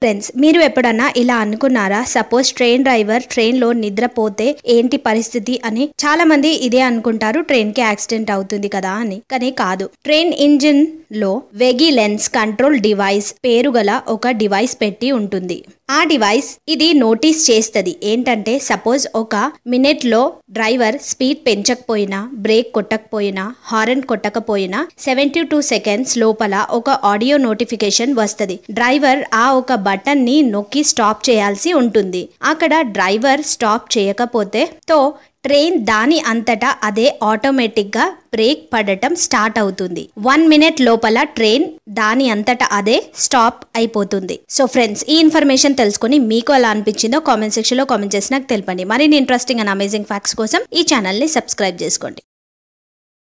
friends మీరు ఎప్పుడన్నా ఇలా అనుకున్నారా సపోజ్ ట్రైన్ డ్రైవర్ ట్రైన్ లో నిద్రపోతే ఏంటి పరిస్థితి అని చాలా మంది ఇదే అనుకుంటారు ట్రైన్ కి యాక్సిడెంట్ అవుతుంది కదా అని కానీ కాదు ట్రైన్ ఇంజిన్ లో వెగిలెన్స్ కంట్రోల్ డివైస్ పేరు గల ఒక డివైస్ పెట్టి ఉంటుంది ఆ డివైస్ ఇది నోటీస్ చేస్తుంది ఏంటంటే సపోజ్ ఒక మినిట్ లో డ్రైవర్ స్పీడ్ పెంచకపోయినా బ్రేక్ కొట్టకపోయినా హారన్ కొట్టకపోయినా సెవెంటీ టూ సెకండ్స్ లోపల ఒక ఆడియో నోటిఫికేషన్ వస్తుంది డ్రైవర్ ఆ ఒక బటన్ ని నొక్కి స్టాప్ చేయాల్సి ఉంటుంది అక్కడ డ్రైవర్ స్టాప్ చేయకపోతే తో ట్రైన్ దాని అంతటా అదే ఆటోమేటిక్ గా బ్రేక్ పడటం స్టార్ట్ అవుతుంది వన్ మినిట్ లోపల ట్రైన్ దాని అంతటా అదే స్టాప్ అయిపోతుంది సో ఫ్రెండ్స్ ఈ ఇన్ఫర్మేషన్ తెలుసుకొని మీకు ఎలా అనిపించిందో కామెంట్ సెక్షన్ లో కామెంట్ చేసి నాకు తెలపండి మరిన్ని ఇంట్రెస్టింగ్ అండ్ అమేజింగ్ ఫ్యాక్ట్స్ కోసం ఈ ఛానల్ ని సబ్స్క్రైబ్ చేసుకోండి